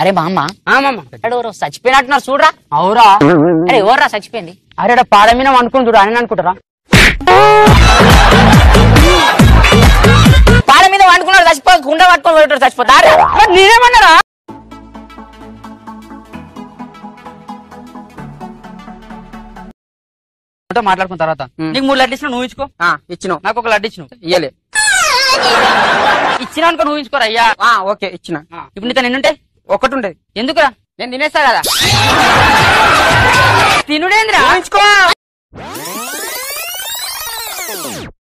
అరే బామ్మ ఆ మామ అక్కడ ఎవరో చచ్చిపోయినట్టున్నారు చూడరా అవురా అరే ఎవర్రా చచ్చిపోయింది అరే ఈడ పాడ మీద అనుకుని చూడు అని అనుకుంటారా పాల మీద వండుకున్నాడు చచ్చిపో గుండె పట్టుకొని పోయేటోడు చచ్చిపోతారా మరి నేనేమన్నారా నాతో మాట్లాడుకున్న తర్వాత నీకు మూడు లడ్డు ఇచ్చిన నువ్వు ఇచ్చుకో ఇచ్చినావు నాకు ఒక లడ్డు ఇచ్చిన ఇయ్యలే ఇచ్చిన అనుకో నువ్వు ఇచ్చుకోరా అయ్యా ఆ, ఓకే ఇచ్చిన ఇప్పుడు నీతో నిన్నుంటే ఒకటి ఉండేది ఎందుకురా నేను తినేస్తా కదా తినుడేంద్రా ఉంచుకో